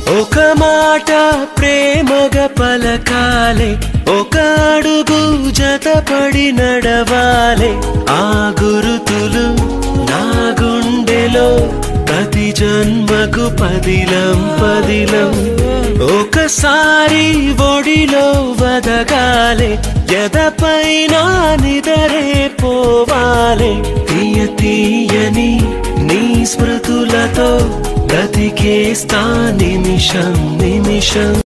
ఒక మాట ప్రేమగా పలకాలే ఒక అడుగు జతపడి నడవాలే ఆ గురుతులు నా గుండెలో ప్రతి జన్మకు పదిలం పదిలం ఒకసారి ఒడిలో వదగాలే ఎదపైన నిదరే పోవాలే తీయ తీయని నీ స్మృతులతో బ్రతికేస్తా నిమిషం నిమిషం